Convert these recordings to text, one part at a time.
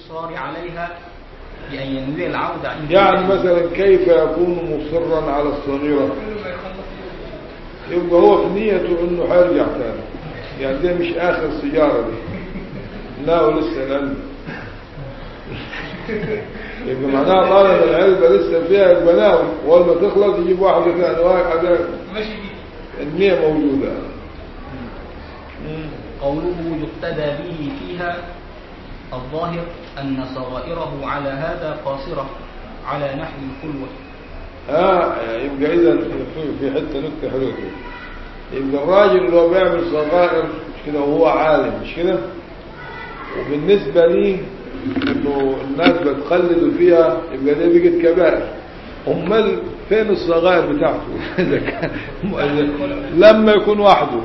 الإصرار عليها بأن ينوي العودة عند يعني الله. مثلا كيف يكون مصرا على الصغيرة يبقى هو في نيته انه هيرجع تاني يعني دي مش اخر سيارة دي لا ولسه العلبة يبقى معناها طالما العلبة لسه فيها البلاوي واول ما تخلص يجيب واحدة ثانية واحدة ماشي بيه النية موجودة قوله يقتدى به فيها الظاهر أن صغائره على هذا قاصرة على نحو الخلوة اه يبقى اذا في- في حته نكته حلوه كده يبقى الراجل اللي هو بيعمل صغائر مش كده وهو عالم مش كده وبالنسبه لي انه الناس بتقلدوا فيها يبقى ده بقت كبائر امال فين الصغائر بتاعته إذا كان- لما يكون وحده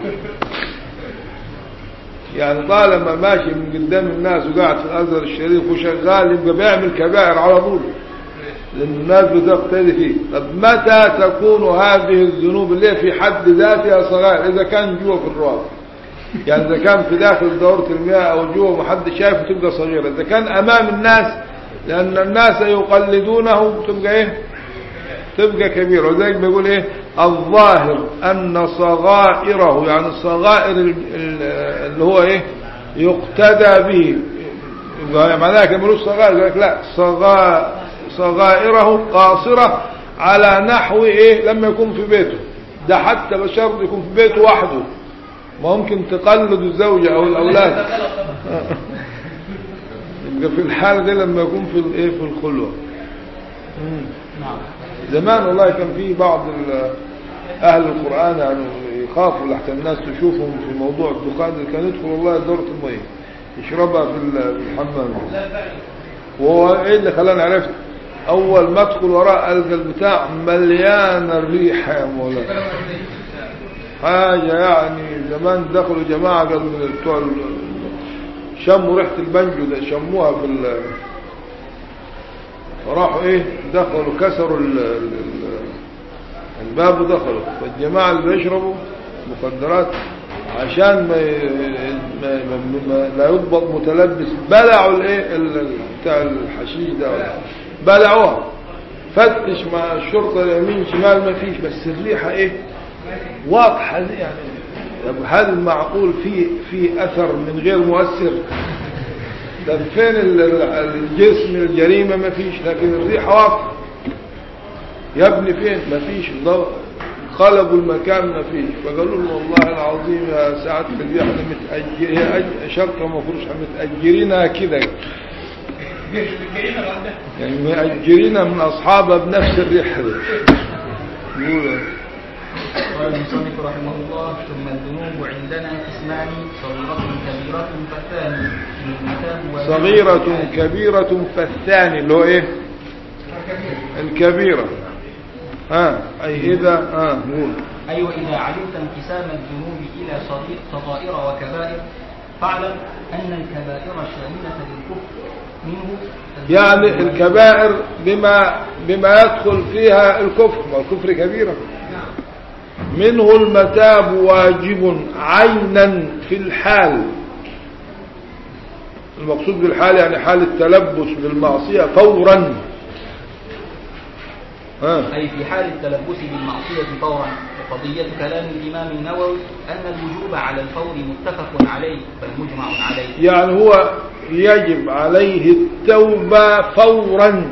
يعني طالما ماشي من قدام الناس وقاعد في الازهر الشريف وشغال يبقى بيعمل كبائر على طول لأن الناس بتقتدي فيه طب متى تكون هذه الذنوب اللي هي في حد ذاتها صغير إذا كان جوا في الرعب يعني إذا كان في داخل دورة المياه أو جوا محد شايفه تبقى صغيرة إذا كان أمام الناس لأن الناس يقلدونه تبقى إيه تبقى كبيرة وذلك بيقول إيه الظاهر أن صغائره يعني الصغائر ال- ال- اللي هو إيه يقتدى به يبقى معناها كان ملوش صغائر يقول لك لا صغا صغائره قاصرة على نحو ايه لما يكون في بيته ده حتى بشرط يكون في بيته وحده ممكن تقلد الزوجة او الاولاد يبقى في الحالة دي لما يكون في الايه في الخلوة مم. نعم زمان والله كان في بعض ال- اهل القرآن يعني يخافوا لحتى الناس تشوفهم في موضوع الدخان اللي كان يدخل والله دورة المية يشربها في ال- في الحمام وهو ايه اللي خلاني عرفت اول ما ادخل وراء القى البتاع مليان الريحه يا مولانا حاجه يعني زمان دخلوا جماعه قالوا من بتوع ال- شموا ريحه البنجو ده شموها في ال فراحوا ايه دخلوا كسروا ال- ال- ال- الباب ودخلوا فالجماعه اللي بيشربوا مخدرات عشان ما, ي- ما, ما, ما لا يضبط متلبس بلعوا الايه ال- ال- بتاع الحشيش ده ولا- بلعوها فتش مع الشرطه اليمين شمال ما فيش بس الريحه ايه واضحه دي يعني طب هل معقول في في اثر من غير مؤثر طب فين ال- ال- الجسم الجريمه ما فيش لكن الريحه واضحه يا ابني فين ما فيش ضوء قلبوا المكان ما فيش فقالوا له والله العظيم يا سعادة البيع احنا متأجر هي أج- شرطة مفروش متأجرينها كده الجريمه الواحده يعني مأجرينها من أصحابها بنفس الريحة دي يقول قال المصنف رحمه الله ثم الذنوب عندنا قسمان صغيرة كبيرة فالثاني من المتاب وما- صغيرة كبيرة فالثاني اللي هو ايه الكبيرة ها أي إذا ها قول أيوة إذا علمت انقسام الذنوب إلى صغير صغائر وكبائر فاعلم أن الكبائر شاملة للكفر منه يعني الكبائر بما بما يدخل فيها الكفر والكفر كبيرة منه المتاب واجب عينا في الحال المقصود بالحال يعني حال التلبس بالمعصية فورا ها أي في حال التلبس بالمعصية فورا وقضية كلام الإمام النووي أن الوجوب على الفور متفق عليه بل مجمع عليه يعني هو يجب عليه التوبة فورا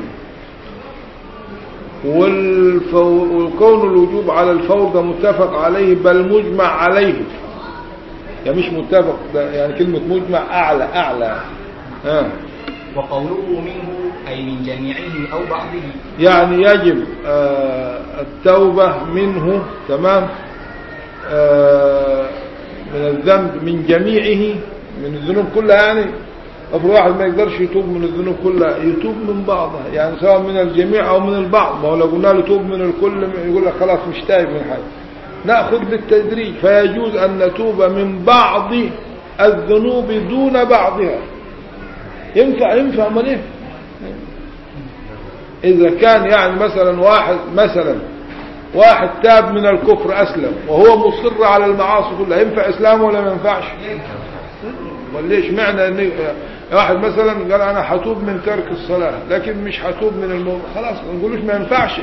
والفو... والكون الوجوب على الفور ده متفق عليه بل مجمع عليه يعني مش متفق ده يعني كلمة مجمع أعلى أعلى ها وقوله منه أي من جميعه أو بعضه يعني يجب آه، التوبة منه تمام آه، من الذنب من جميعه من الذنوب كلها يعني افرض واحد ما يقدرش يتوب من الذنوب كلها يتوب من بعضها يعني سواء من الجميع او من البعض ما هو لو قلنا له توب من الكل يقول لك خلاص مش تايب من حاجه ناخذ بالتدريج فيجوز ان نتوب من بعض الذنوب دون بعضها ينفع ينفع امال ايه إذا كان يعني مثلا واحد مثلا واحد تاب من الكفر أسلم وهو مصر على المعاصي كلها ينفع إسلامه ولا ما ينفعش؟ امال ليش معنى إن واحد مثلا قال انا حتوب من ترك الصلاة لكن مش حتوب من الموت خلاص ما نقولوش ما ينفعش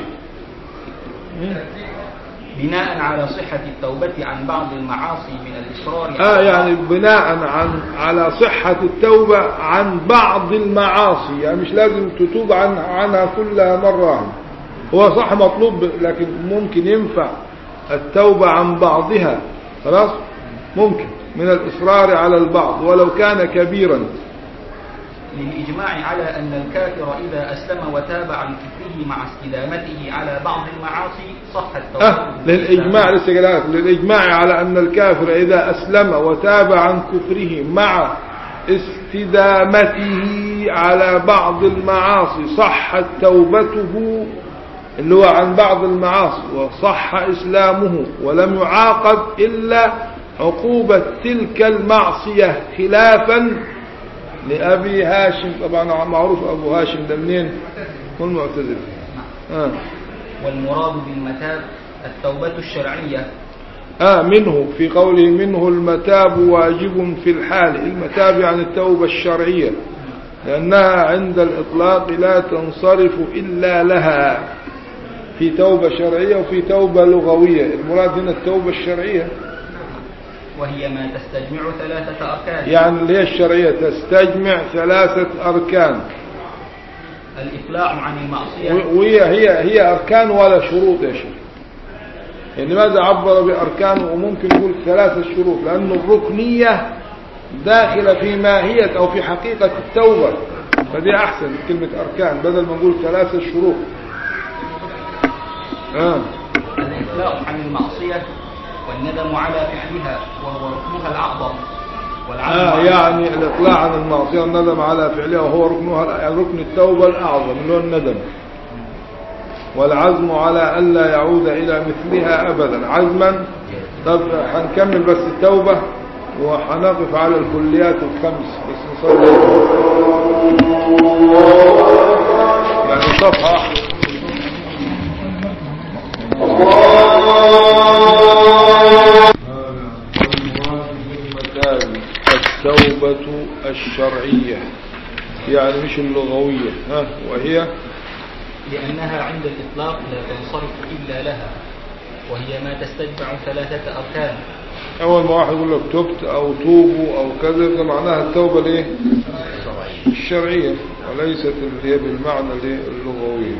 بناء على صحة التوبة عن بعض المعاصي من الإصرار اه على يعني بناء عن على صحة التوبة عن بعض المعاصي يعني مش لازم تتوب عن عنها كلها مرة واحدة هو صح مطلوب لكن ممكن ينفع التوبة عن بعضها خلاص ممكن من الإصرار على البعض ولو كان كبيرا للإجماع على أن الكافر إذا أسلم وتاب عن كفره مع استدامته على بعض المعاصي صحت توبته أه للإجماع لسه قايل لك، للإجماع على أن الكافر إذا أسلم وتاب عن كفره مع استدامته على بعض المعاصي صحت توبته اللي هو عن بعض المعاصي وصح إسلامه ولم يعاقب إلا عقوبة تلك المعصية خلافا لأبي هاشم طبعا معروف أبو هاشم ده منين؟ هو المعتزلة آه. والمراد بالمتاب التوبة الشرعية آه منه في قوله منه المتاب واجب في الحال المتاب يعني التوبة الشرعية لأنها عند الإطلاق لا تنصرف إلا لها في توبة شرعية وفي توبة لغوية المراد هنا التوبة الشرعية وهي ما تستجمع ثلاثة أركان يعني اللي هي الشرعية تستجمع ثلاثة أركان الإقلاع عن المعصية و- وهي هي هي أركان ولا شروط يا شيخ يعني لماذا عبر بأركان وممكن نقول ثلاثة شروط لأن الركنية داخلة في ماهية أو في حقيقة التوبة فدي أحسن كلمة أركان بدل ما نقول ثلاثة شروط آه. الإقلاع عن المعصية والندم على فعلها وهو ركنها الأعظم والعزم آه على- يعني الإقلاع عن المعصية والندم على فعلها وهو ركنها يعني ركن التوبة الأعظم اللي هو الندم والعزم على ألا يعود إلى مثلها أبدا عزما طب هنكمل بس التوبة وهنقف على الكليات الخمس بس نصلي يعني صفحة واحدة. التوبة الشرعية يعني مش اللغوية ها وهي لأنها عند الإطلاق لا تنصرف إلا لها وهي ما تستجمع ثلاثة أركان أول ما واحد يقول لك تبت أو توبوا أو كذا ده معناها التوبة الإيه؟ الشرعية وليست اللي هي بالمعنى الإيه؟ اللغوي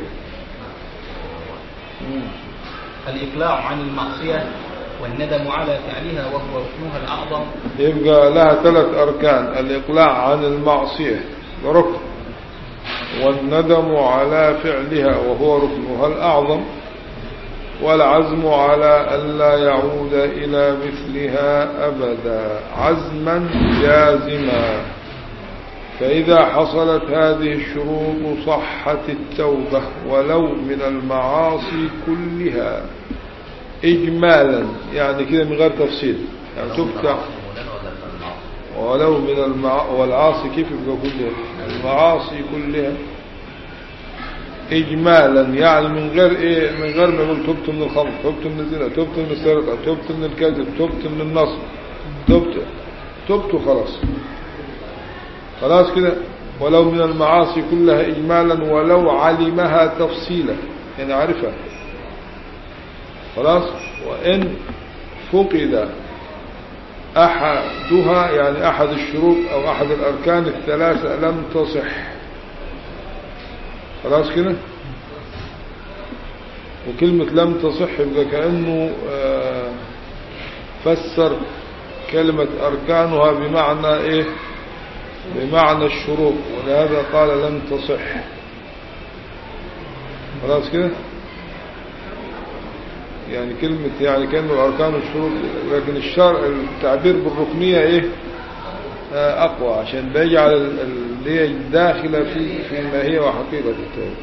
مم. الإقلاع عن المعصية والندم على فعلها وهو ركنها الأعظم يبقى لها ثلاث أركان الإقلاع عن المعصية ده ركن والندم على فعلها وهو ركنها الأعظم والعزم على ألا يعود إلى مثلها أبدا عزما جازما فإذا حصلت هذه الشروط صحت التوبة ولو من المعاصي كلها إجمالا يعني كده من غير تفصيل يعني تفتح ولو من المع... والعاصي كيف يبقى كلها المعاصي كلها إجمالا يعني من غير إيه من غير ما يقول تبت من الخمر تبت من الزنا تبت من السرقة تبت من الكذب تبت من النصب تبت تبت خلاص خلاص كده ولو من المعاصي كلها إجمالا ولو علمها تفصيلا يعني عرفها خلاص وإن فقد أحدها يعني أحد الشروط أو أحد الأركان الثلاثة لم تصح خلاص كده وكلمة لم تصح يبقى كأنه آه، فسر كلمة أركانها بمعنى إيه بمعنى الشروط ولهذا قال لم تصح خلاص كده يعني كلمة يعني كأنه الأركان والشروط لكن الشرع التعبير بالركنية إيه آه، أقوى عشان بيجعل ال- اللي هي داخلة في في الماهية وحقيقة التوبة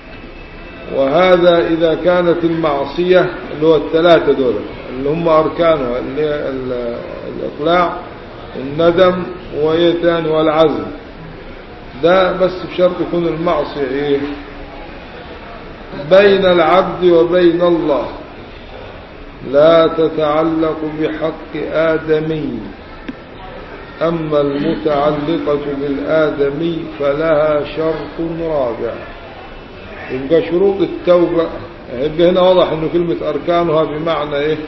وهذا إذا كانت المعصية اللي هو الثلاثة دول اللي هم أركانها اللي هي ال- الإقلاع الندم وهي تاني والعزم ده بس بشرط يكون المعصية إيه بين العبد وبين الله لا تتعلق بحق آدمي أما المتعلقة بالآدمي فلها شرط رابع يبقى شروط التوبة يبقى هنا واضح أنه كلمة أركانها بمعنى إيه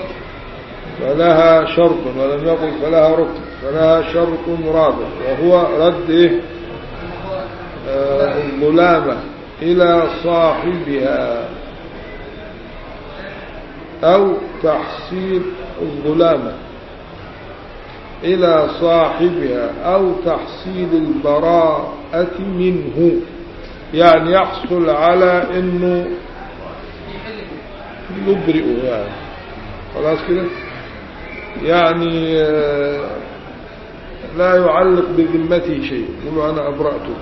فلها شرط ولم يقل فلها ركن فلها شرط رابع وهو رد إيه آه، الظلامة إلى صاحبها أو تحصيل الظلامة إلى صاحبها أو تحصيل البراءة منه يعني يحصل على أنه يبرئه يعني خلاص كده يعني آه، لا يعلق بذمته شيء يقول أنا أبرأته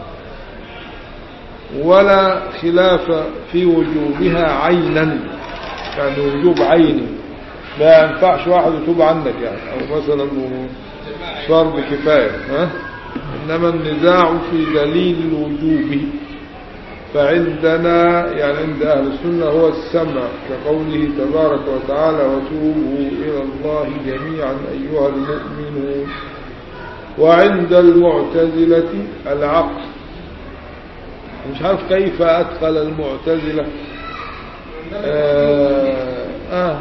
ولا خلاف في وجوبها عينا يعني وجوب عيني ما ينفعش واحد يتوب عنك يعني أو مثلا فرض كفاية ها؟ إنما النزاع في دليل الوجوب فعندنا يعني عند أهل السنة هو السمع كقوله تبارك وتعالى وتوبوا إلى الله جميعا أيها المؤمنون وعند المعتزلة العقل مش عارف كيف أدخل المعتزلة آه آه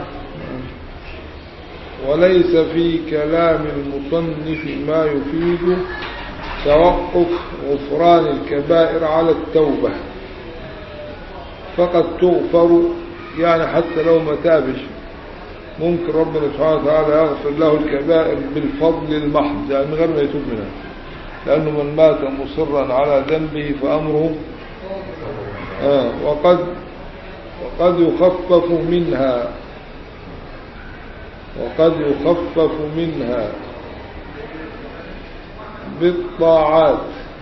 وليس في كلام المصنف ما يفيد توقف غفران الكبائر على التوبة فقد تغفر يعني حتى لو ما تابش ممكن ربنا سبحانه وتعالى يغفر له الكبائر بالفضل المحض يعني من غير ما يتوب منها لأنه من مات مصرا على ذنبه فأمره آه وقد وقد يخفف منها وقد يخفف منها بالطاعات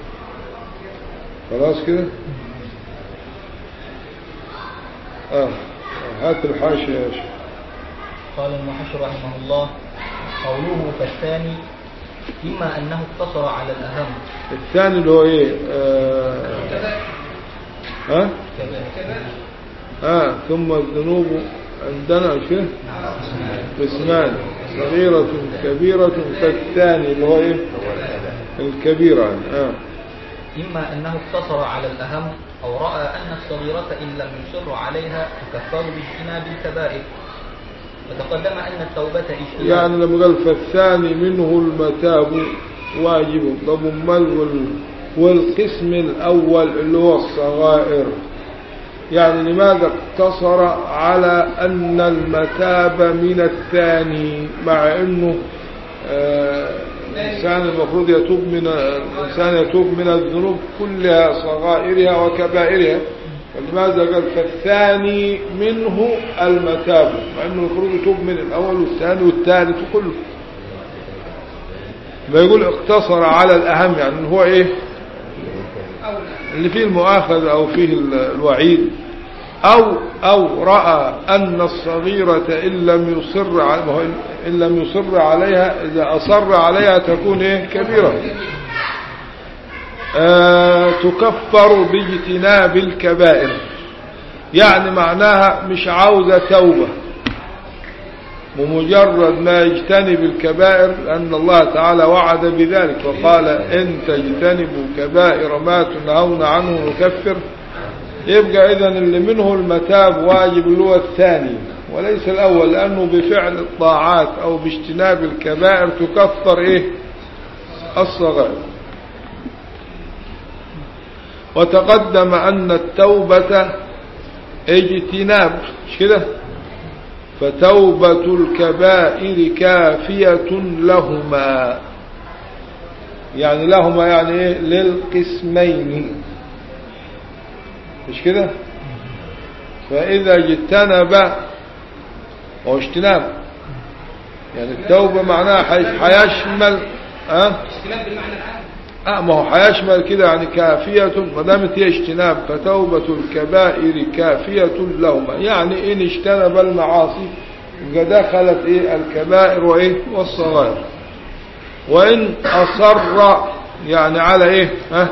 خلاص كده اه هات الحاشية يا شيخ قال المحشر رحمه الله قوله فالثاني إما أنه اقتصر على الأهم الثاني اللي هو ايه آه ها آه ثم الذنوب عندنا شيء قسمان صغيرة كبيرة فالثاني اللي هو ايه الكبيرة يعني. آه. إما أنه اقتصر على الأهم أو رأى أن الصغيرة إن لم يصر عليها تكفر باجتناب الكبائر وتقدم أن التوبة اجتناب يعني لما قال فالثاني منه المتاب واجب طب امال وال والقسم الأول اللي هو الصغائر يعني لماذا اقتصر على أن المتاب من الثاني مع أنه آه، الإنسان المفروض يتوب من الإنسان يتوب من الذنوب كلها صغائرها وكبائرها فلماذا قال فالثاني منه المتاب مع أنه المفروض يتوب من الأول والثاني والثالث وكله ما يقول اقتصر على الأهم يعني هو إيه اللي فيه المؤاخذة أو فيه ال- الوعيد أو أو رأى أن الصغيرة إن لم يصر ع- ما هو إن- إن لم يصر عليها إذا أصر عليها تكون إيه كبيرة آه تكفر باجتناب الكبائر يعني معناها مش عاوزة توبة بمجرد ما يجتنب الكبائر لأن الله تعالى وعد بذلك وقال إن تجتنبوا كبائر ما تنهون عنه نكفر يبقى إذا اللي منه المتاب واجب اللي هو الثاني وليس الأول لأنه بفعل الطاعات أو باجتناب الكبائر تكفر إيه الصغائر وتقدم أن التوبة اجتناب مش كده فتوبة الكبائر كافية لهما يعني لهما يعني ايه للقسمين مش كده فإذا اجتنب هو اجتناب يعني التوبة معناها حي- حيشمل اه اختلاف بالمعنى العام اه ما هو حيشمل كده يعني كافية ما دامت هي اجتناب فتوبة الكبائر كافية لهما يعني إن اجتنب المعاصي يبقى دخلت إيه الكبائر وإيه والصغائر وإن أصر يعني على إيه ها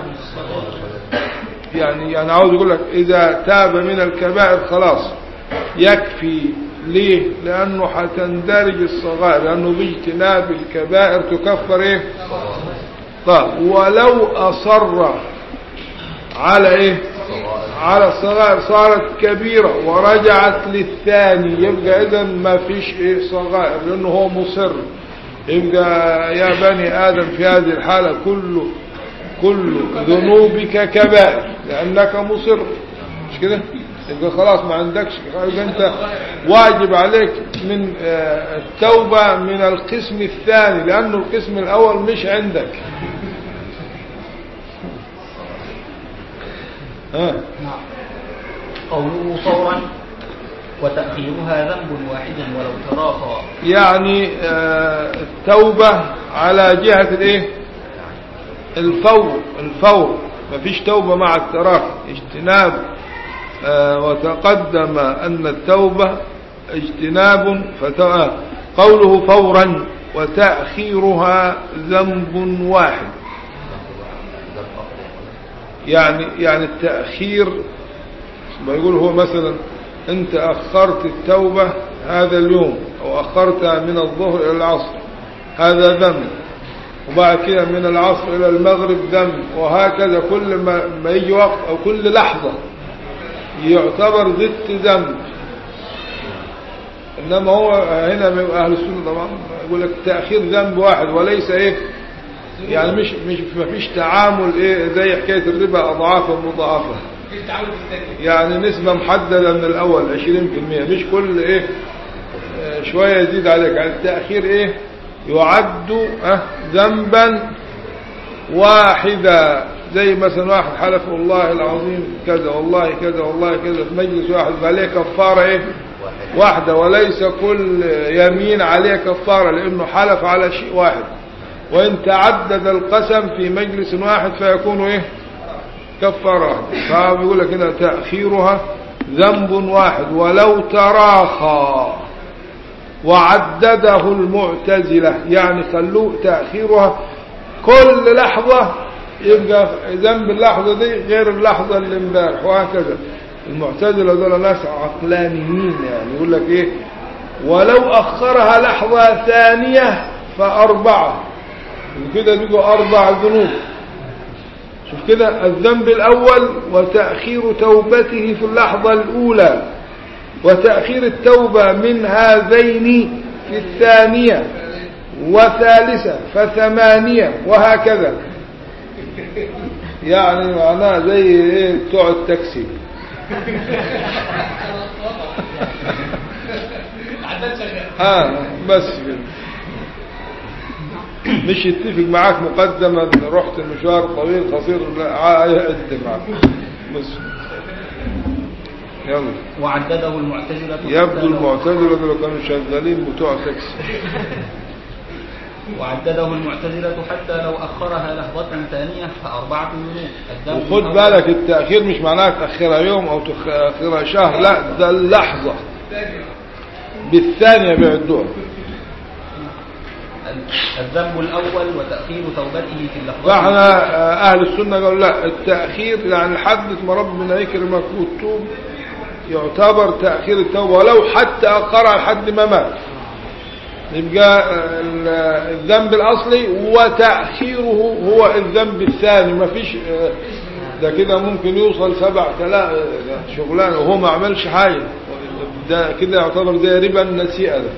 يعني يعني عاوز يقول لك إذا تاب من الكبائر خلاص يكفي ليه لانه هتندرج الصغائر لانه باجتناب الكبائر تكفر ايه طيب ولو اصر على ايه على الصغائر صارت كبيرة ورجعت للثاني يبقى اذا ما فيش ايه صغائر لانه هو مصر يبقى يا بني ادم في هذه الحالة كل كل ذنوبك كبائر لانك مصر مش كده يبقى خلاص ما عندكش يبقى انت واجب عليك من آه، التوبة من القسم الثاني لانه القسم الاول مش عندك ها نعم قوله فورا وتأخيرها ذنب واحد ولو تراخى يعني آه، التوبة على جهة الايه الفور الفور مفيش توبة مع التراخي اجتناب آه، وتقدم أن التوبة اجتناب فتو... آه، قوله فورا وتأخيرها ذنب واحد يعني يعني التأخير ما يقول هو مثلا انت أخرت التوبة هذا اليوم أو أخرتها من الظهر إلى العصر هذا ذنب وبعد كده من العصر إلى المغرب ذنب وهكذا كل ما, ما يجي وقت أو كل لحظة يعتبر ضد ذنب إنما هو هنا من أهل السنة طبعا يقول لك تأخير ذنب واحد وليس إيه يعني مش مش ما فيش تعامل إيه زي حكاية الربا أضعافا مضاعفة في التعود الثاني يعني نسبة محددة من الأول 20% مش كل إيه آه، شوية يزيد عليك يعني التأخير إيه يعد آه، ذنبا واحدا زي مثلا واحد حلف والله العظيم كذا والله كذا والله كذا في مجلس واحد عليه كفارة إيه واحدة وليس كل يمين عليه كفارة لأنه حلف على شيء واحد وإن تعدد القسم في مجلس واحد فيكون إيه كفارة فبيقول لك هنا تأخيرها ذنب واحد ولو تراخى وعدده المعتزلة يعني خلوه تأخيرها كل لحظة يبقى ذنب اللحظة دي غير اللحظة اللي امبارح وهكذا المعتزلة دول ناس عقلانيين يعني يقول لك ايه ولو أخرها لحظة ثانية فأربعة وكده بيجوا أربع ذنوب شوف كده الذنب الأول وتأخير توبته في اللحظة الأولى وتأخير التوبة من هذين في الثانية وثالثة فثمانية وهكذا يعني معناه زي ايه بتوع التاكسي العداد شغال اه بس كده مش يتفق معاك مقدما رحت المشوار طويل قصير لا عاد معك بس يلا وعدده المعتزلة حتى يبدو لو- المعتزلة دول كانوا شغالين بتوع تاكسي وعدده المعتزلة حتى لو أخرها لحظة ثانية فأربعة ذنوب الذنب وخد الأول- بالك التأخير مش معناه تأخيرها يوم أو تأخيرها شهر لا ده اللحظة بالثانية بيعدوها الذنب الأول وتأخير توبته في اللحظة فاحنا آه، أهل السنة قالوا لا التأخير يعني لحد ما ربنا يكرمك وتتوب يعتبر تأخير التوبة ولو حتى أخرها لحد ما مات يبقى آه، ال- الذنب الأصلي وتأخيره هو الذنب الثاني ما فيش آه، ده كده ممكن يوصل سبع تلا ده شغلانة وهو ما عملش حاجة ده كده يعتبر زي ربا النسيئة ده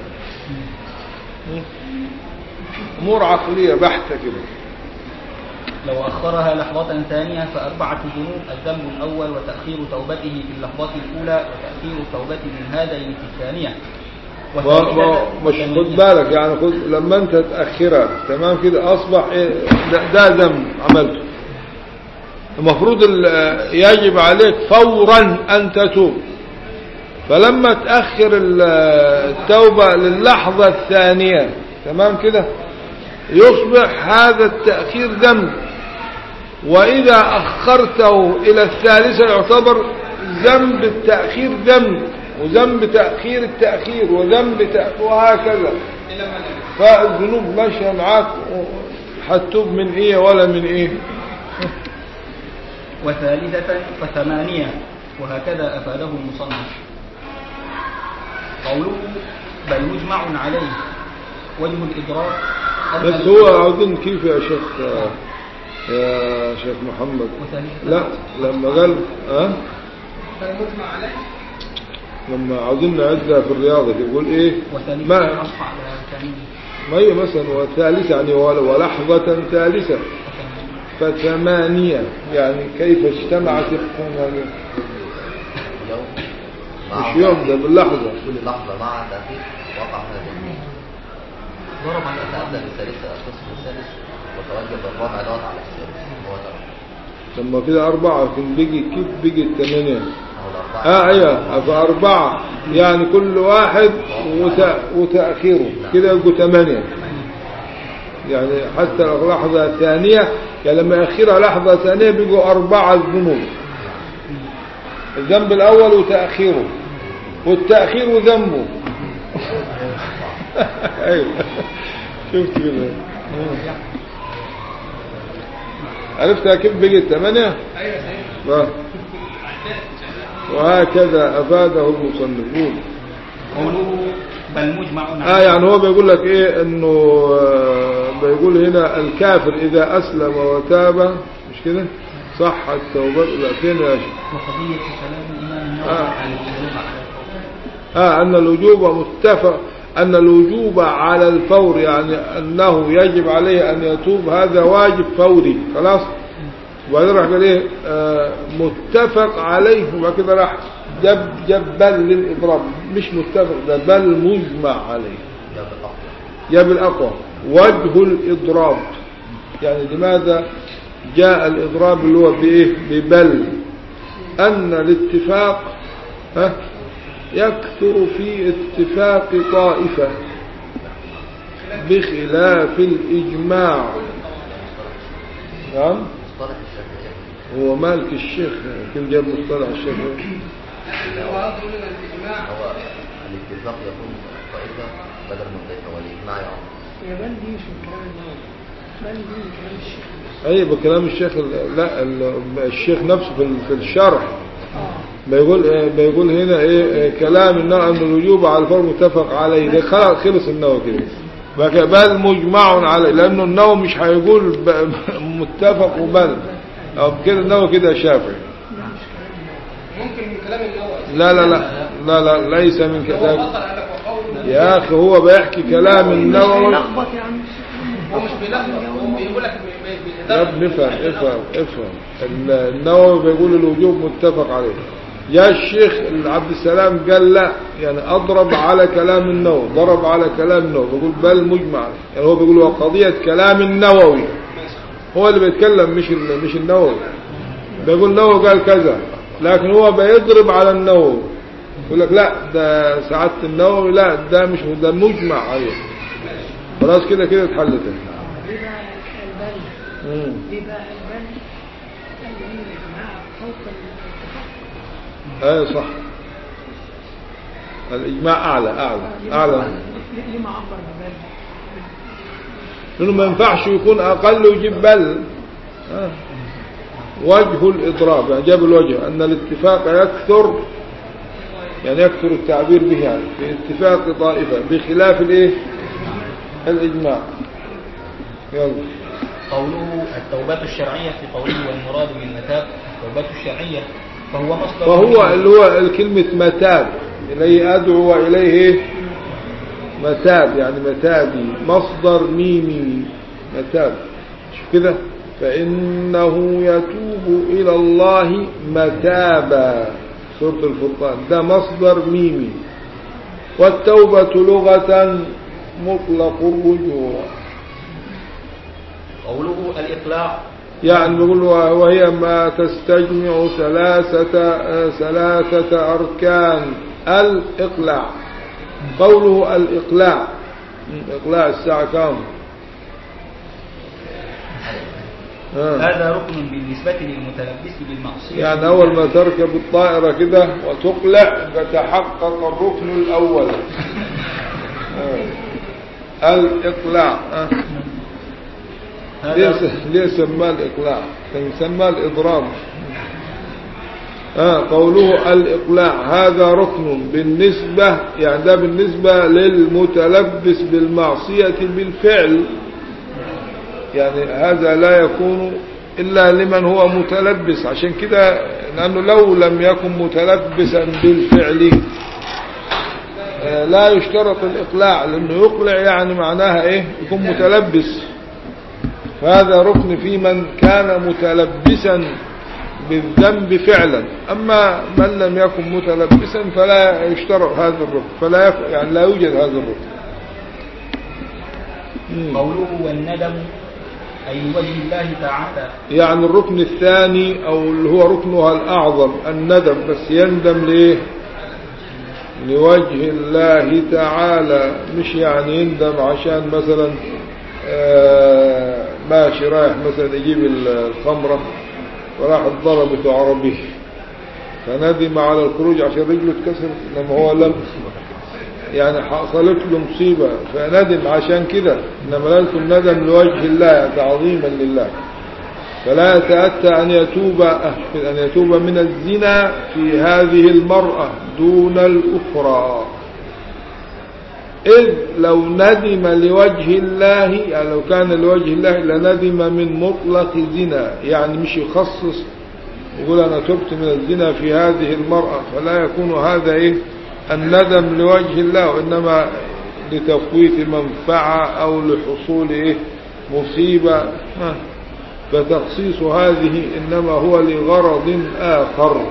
أمور عقلية بحتة كده لو أخرها لحظة ثانية فأربعة ذنوب الذنب الأول وتأخير توبته في اللحظة الأولى وتأخير التوبة من هذين في الثانية ما ما مش خد بالك يعني خد لما انت تأخرها تمام كده اصبح ايه ده, ده ذنب عملته المفروض ال- يجب عليك فورا ان تتوب فلما تأخر ال- التوبة للحظة الثانية تمام كده يصبح هذا التأخير ذنب وإذا أخرته إلى الثالثة يعتبر ذنب التأخير ذنب وذنب تأخير التأخير وذنب تأخير وهكذا فالذنوب ماشية معاك هتتوب من إيه ولا من إيه وثالثة فثمانية وهكذا أفاده المصنف قوله بل مجمع عليه وجه الإدراك أن بس هو عاوزين كيف يا شيخ يا شيخ محمد لا لما قال ها فالمجمع عليه لما عاوزين نعدها في الرياضة يقول ايه وثالثا ما نص على ثانيه ما هي مثلا وثالثة يعني ول- ولحظة ثالثة فثمانية يعني كيف اجتمعت الثمانية يوم مش يوم ده باللحظة كل لحظة مع تأخير وقع هذا الجميع ضرب على تأدى بالثالثة القسم الثالث وتوجب الرابع دوت على الثالث هو ترى لما كده أربعة كان بيجي كيف بيجي الثمانية هو الأربعة اه ايوه فأربعة يعني كل واحد وت... وتأخيره كده يبقوا ثمانية يعني حتى لو لحظة ثانية يعني لما يأخرها لحظة ثانية بيجوا أربعة ذنوب الذنب الأول وتأخيره والتأخير ذنبه ايوه شفت كده عرفتها كيف بقت ثمانية؟ ايوه سيدي آه. وهكذا أفاده المصنفون قوله بل مجمع آه يعني هو بيقول لك إيه إنه آه، بيقول هنا الكافر إذا أسلم وتاب مش كده صحت توبته لا فين يا شيخ وقضية كلام الإمام النووي آه. عن الوجوب على الفور. آه أن الوجوب متفق أن الوجوب على الفور يعني أنه يجب عليه أن يتوب هذا واجب فوري خلاص وبعدين راح قال إيه آه متفق عليه وبعد كده راح جب جب بل للإضراب مش متفق ده بل مجمع عليه ده بالأقوى يا بالأقوى وجه الإضراب يعني لماذا جاء الإضراب اللي هو بإيه ببل أن الاتفاق ها يكثر في اتفاق طائفة بخلاف الإجماع نعم مصطلح الشافعية هو مالك الشيخ كيف جاب مصطلح الشيخ هو قصده من الاجماع هو الاتفاق يكون طائفة بدل من طائفة والإجماع يعم يا بل دي مش من كلام النووي بل دي من كلام الشيخ أي بكلام الشيخ ال- لا ال- الشيخ نفسه في ال- في الشرح بيقول إيه بيقول هنا ايه إيه كلام النوع ان الوجوب على الفور متفق عليه ده خلاص خلص النوى كده بقى بل مجمع عليه لانه النوى مش هيقول ب- متفق وبل او كده النوى كده شافعي ممكن من كلام النووي لا لا لا لا لا ليس من هو كلام فصل قال لك وقول يا اخي هو بيحكي كلام النووي لخبط يا عم الشيخ هو مش بيلخبط هو بيقول لك ب- ب- يا بإدارة- ابني افهم افهم افهم ال- النووي بيقول الوجوب متفق عليه يا الشيخ عبد السلام قال لا يعني اضرب على كلام النووي ضرب على كلام النووي بيقول بل مجمع عليه. يعني هو بيقول هو قضية كلام النووي هو اللي بيتكلم مش ال- مش النووي بيقول النووي قال كذا لكن هو بيضرب على النووي يقول لك لا ده سعادة النووي لا ده مش ده مجمع عليه خلاص كده كده اتحلت ليه بقى البل مم. ليه بقى البل قال لي ان الاجماع فوق الاتفاق ايه صح الاجماع اعلى اعلى اعلى ليه- ليه ما عبر ببل لانه ما ينفعش يكون اقل ويجيب بل آه. وجه الاضراب يعني جاب الوجه ان الاتفاق يكثر يعني يكثر التعبير به يعني في اتفاق طائفه بخلاف الايه الاجماع يلا قوله التوبة الشرعية في قوله والمراد بالمتاب التوبة الشرعية فهو مصدر فهو اللي هو الكلمة متاب إليه أدعو وإليه متاب يعني متابي مصدر ميمي متاب شوف كده فإنه يتوب إلى الله متابا سورة الفرقان ده مصدر ميمي والتوبة لغة مطلق الرجوع قوله الإقلاع يعني بيقول وهي ما تستجمع ثلاثة آه، ثلاثة أركان الإقلاع قوله الإقلاع م، إقلاع الساعة كام آه. هذا ركن بالنسبة للمتلبس بالمعصية يعني أول ما تركب الطائرة كده وتقلع يتحقق الركن الأول آه. الإقلاع آه. ليه هذا س- ليه سماه الإقلاع كان يسمى الإضراب آه قوله الإقلاع هذا ركن بالنسبة يعني ده بالنسبة للمتلبس بالمعصية بالفعل يعني هذا لا يكون إلا لمن هو متلبس عشان كده لأنه لو لم يكن متلبسا بالفعل آه، لا يشترط الإقلاع لأنه يقلع يعني معناها إيه يكون متلبس فهذا ركن في من كان متلبسا بالذنب فعلا أما من لم يكن متلبسا فلا يشترط هذا الركن فلا يك... يعني لا يوجد هذا الركن مم. قوله والندم أي وجه الله تعالى يعني الركن الثاني أو اللي هو ركنها الأعظم الندم بس يندم ليه لوجه الله تعالى مش يعني يندم عشان مثلا آه، ماشي رايح مثلا يجيب الخمرة وراح ضربت عربيه فندم على الخروج عشان رجله اتكسرت انما هو لم يعني حصلت له مصيبة فندم عشان كده انما لا يكون ندم لوجه الله تعظيما لله فلا يتأتى أن يتوب أن يتوب من الزنا في هذه المرأة دون الأخرى إذ لو ندم لوجه الله يعني لو كان لوجه الله لندم من مطلق زنا يعني مش يخصص يقول أنا تبت من الزنا في هذه المرأة فلا يكون هذا إيه الندم لوجه الله وإنما لتفويت منفعة أو لحصول إيه مصيبة ها. فتخصيص هذه إنما هو لغرض آخر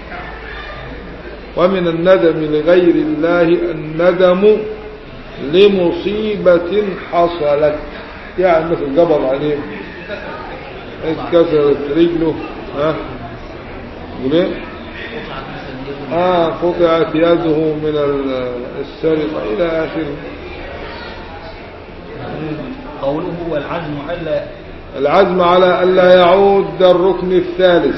ومن الندم لغير الله الندم لمصيبة حصلت يعني مثل قبض عليه اتكسرت رجله ها يقول ايه اه قطعت يده من ال- السرقة الى اخره قوله والعزم ألا العزم على ألا يعود ده الركن الثالث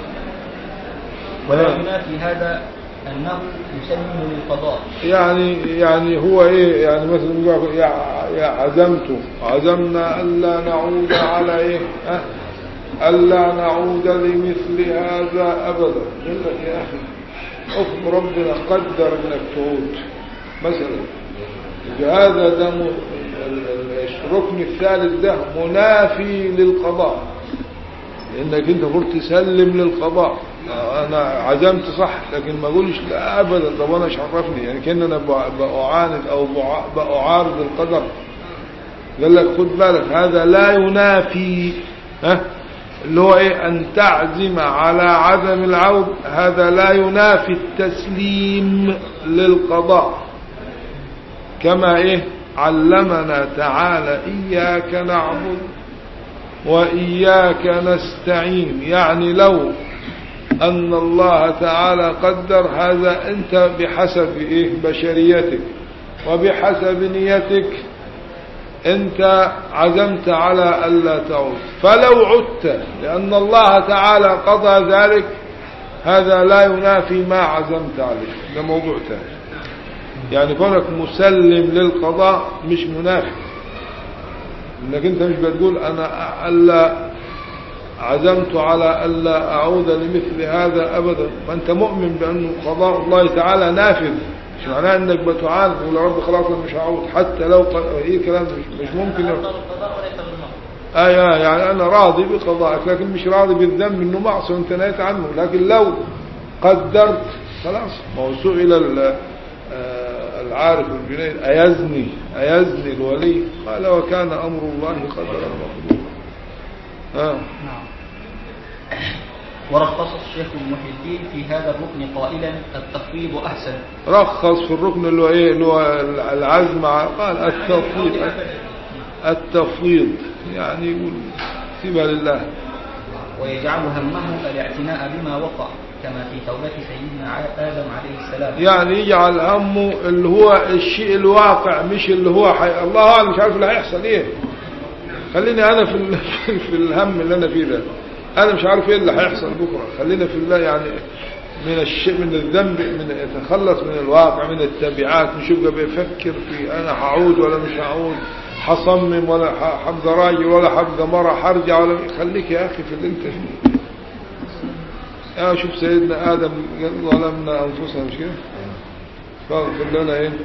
ولا آه. ينافي هذا أنه يسلم للقضاء يعني يعني هو ايه يعني مثلا يقول يا يا عزمت عزمنا الا نعود على ايه أه؟ الا نعود لمثل هذا ابدا يقول لك يا اخي اخ ربنا قدر انك تعود مثلا هذا ده م- ال- ال- الركن الثالث ده منافي للقضاء لانك انت المفروض تسلم للقضاء انا عزمت صح لكن ما اقولش لا ابدا طب انا ايش عرفني يعني كان انا ب- بعاند او بع- بعارض القدر قال لك خد بالك هذا لا ينافي ها اللي هو ايه ان تعزم على عدم العود هذا لا ينافي التسليم للقضاء كما ايه علمنا تعالى اياك نعبد وإياك نستعين يعني لو أن الله تعالى قدر هذا أنت بحسب إيه بشريتك وبحسب نيتك أنت عزمت على ألا تعود فلو عدت لأن الله تعالى قضى ذلك هذا لا ينافي ما عزمت عليه ده موضوع ثاني يعني كونك مسلم للقضاء مش منافي انك انت مش بتقول انا الا عزمت على الا اعود لمثل هذا ابدا فانت مؤمن بانه قضاء الله تعالى نافذ مش معناه انك بتعاند تقول يا رب خلاص انا مش هعود حتى لو ق... ايه كلام مش, مش ممكن يقبل القضاء وليس بالنقض ايوه يعني انا راضي بقضائك لكن مش راضي بالذنب انه معصيه وانت نهيت عنه لكن لو قدرت خلاص ما هو سئل ال- آه، العارف الجنيد أيزني أيزني الولي قال وكان أمر الله قدرا مقدورا آه. نعم ورخص الشيخ محي الدين في هذا الركن قائلا التخفيض أحسن رخص في الركن اللي هو ايه اللي هو العزم على- قال التفويض التفويض يعني يقول سيبها لله ويجعل همه الاعتناء بما وقع كما في توبة سيدنا ع- آدم عليه السلام يعني يجعل همه اللي هو الشيء الواقع مش اللي هو حي... الله اعلم مش عارف اللي هيحصل ايه خليني انا في ال... في الهم اللي انا فيه ده انا مش عارف ايه اللي هيحصل بكره خلينا في الله يعني من الشيء من الذنب من يتخلص من الواقع من التبعات مش يبقى بيفكر في انا هعود ولا مش هعود هصمم ولا ح- حبقى راجل ولا حبقى مرة هرجع ولا خليك يا اخي في اللي انت فيه اه شوف سيدنا آدم قال ظلمنا أنفسنا مش كده فاغفر لنا إيه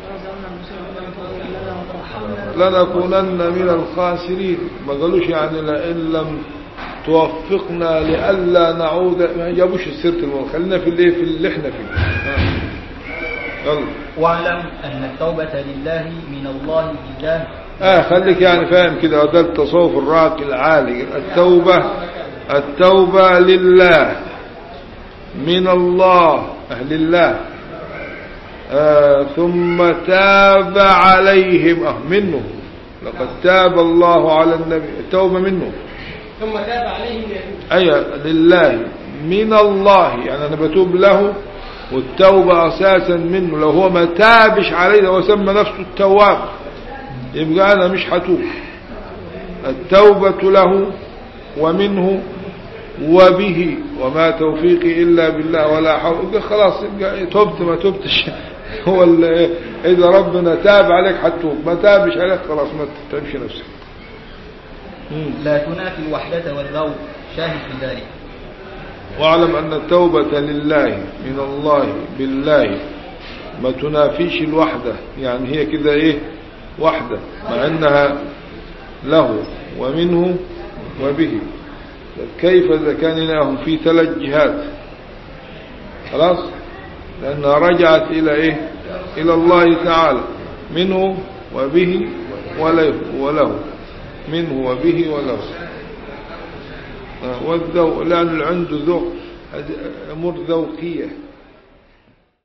لنكونن من الخاسرين ما قالوش يعني لئن لم توفقنا لئلا نعود ما جابوش السيرة الموت خلينا في الايه في اللي احنا فيه آه. يلا واعلم أن التوبة لله من الله بالله اه خليك يعني فاهم كده ده التصوف الراقي العالي التوبة التوبة لله من الله أهل الله آه ثم تاب عليهم اه منه لقد تاب الله على النبي التوبة منه ثم تاب عليهم ليتوب أي لله من الله يعني أنا بتوب له والتوبة أساسا منه لو هو ما تابش عليه هو سمى نفسه التواب يبقى أنا مش هتوب التوبة له ومنه وبه وما توفيقي إلا بالله ولا حول يبقى خلاص يبقى تبت ما تبتش هو ال- إذا ربنا تاب عليك هتوب ما تابش عليك خلاص ما تتعبش نفسك مم. لا تنافي الوحدة والذوق شاهد في ذلك واعلم أن التوبة لله من الله بالله ما تنافيش الوحدة يعني هي كده إيه وحدة مع أنها له ومنه وبه كيف إذا كان لهم في ثلاث جهات خلاص لأنها رجعت إلى إيه إلى الله تعالى منه وبه وله وله منه وبه وله آه، والذوق لأن اللي عنده ذوق هذه أمور ذوقية